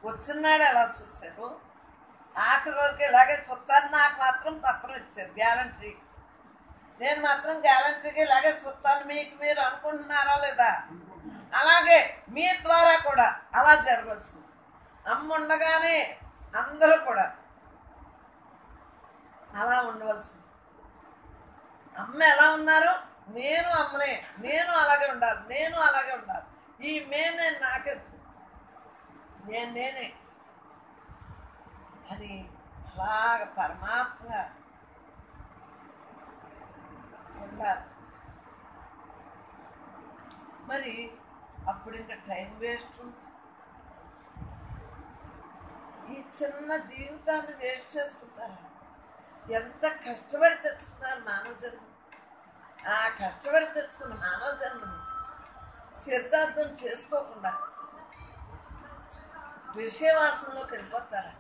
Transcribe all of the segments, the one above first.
వచ్చినాడు ఎలా చూశారు ఆఖరి వరకు ఇలాగే చుట్టాను నాకు మాత్రం పత్రం ఇచ్చారు గ్యారంటీ నేను మాత్రం గ్యారంటీగా ఇలాగే చూస్తాను మీకు మీరు అనుకుంటున్నారా లేదా అలాగే మీ ద్వారా కూడా అలా జరగవలసింది అమ్మ ఉండగానే అందరూ కూడా అలా ఉండవలసింది అమ్మ ఎలా ఉన్నారు నేను అమ్మనే నేను అలాగే ఉండాలి నేను అలాగే ఉండాలి ఈ మే నేను నాకెత్తు నేను నేనే అని అలాగ పరమాత్మగా ఉండాలి మరి అప్పుడు ఇంకా టైం వేస్ట్ ఉంది ఈ చిన్న జీవితాన్ని వేస్ట్ చేసుకుంటారు ఎంత కష్టపడి తెచ్చుకున్నారు మానవ జన్మ ఆ కష్టపడి తెచ్చుకున్న మానవ జన్మను చిరసార్థం చేసుకోకుండా విషయవాసంలోకి వెళ్ళిపోతారు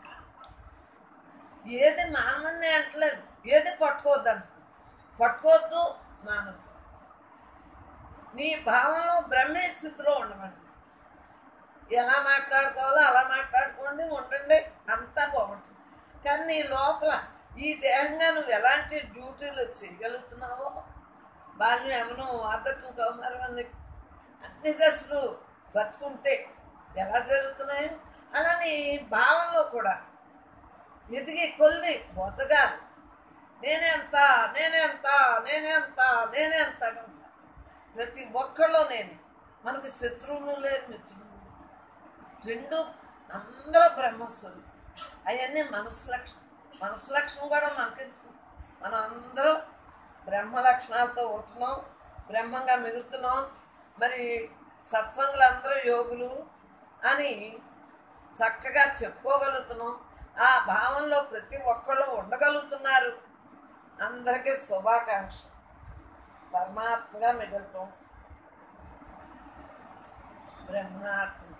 ఏది మానవని అంటలేదు ఏది పట్టుకోవద్దు అంట పట్టుకోవద్దు మానవద్దు నీ భావంలో బ్రహ్మే స్థితిలో ఉండమండి ఎలా మాట్లాడుకోవాలో అలా మాట్లాడుకోండి ఉండండి అంతా బాగుంటుంది కానీ నీ లోపల ఈ దేహంగా నువ్వు ఎలాంటి డ్యూటీలు చేయగలుగుతున్నావో బాల్యం యమనం వార్ధక్యం కౌమారం అన్ని అన్ని దశలు బతుకుంటే ఎలా జరుగుతున్నాయో అలా నీ భావంలో కూడా ఎదిగి కొలిది బొతగాలి నేనెంత నేనెంత నేనెంత నేనెంత అని ఉంటా. ప్రతి ఒక్కళ్ళు నేనే మనకి శత్రువులు లేరు మిత్రులు లేరు. రెండు అందరూ బ్రహ్మస్వరు అవన్నీ మనసు లక్షణం మనసు లక్షణం కూడా మనకెందుకు మనం అందరూ బ్రహ్మ లక్షణాలతో ఉంటున్నాం బ్రహ్మంగా మిగులుతున్నాం మరి సత్సంగులు అందరూ యోగులు అని చక్కగా చెప్పుకోగలుగుతున్నాం ఆ భావంలో ప్రతి ఒక్కళ్ళు ఉండగలుగుతున్నారు అందరికీ శుభాకాంక్ష పరమాత్మగా మిగలటం బ్రహ్మాత్మ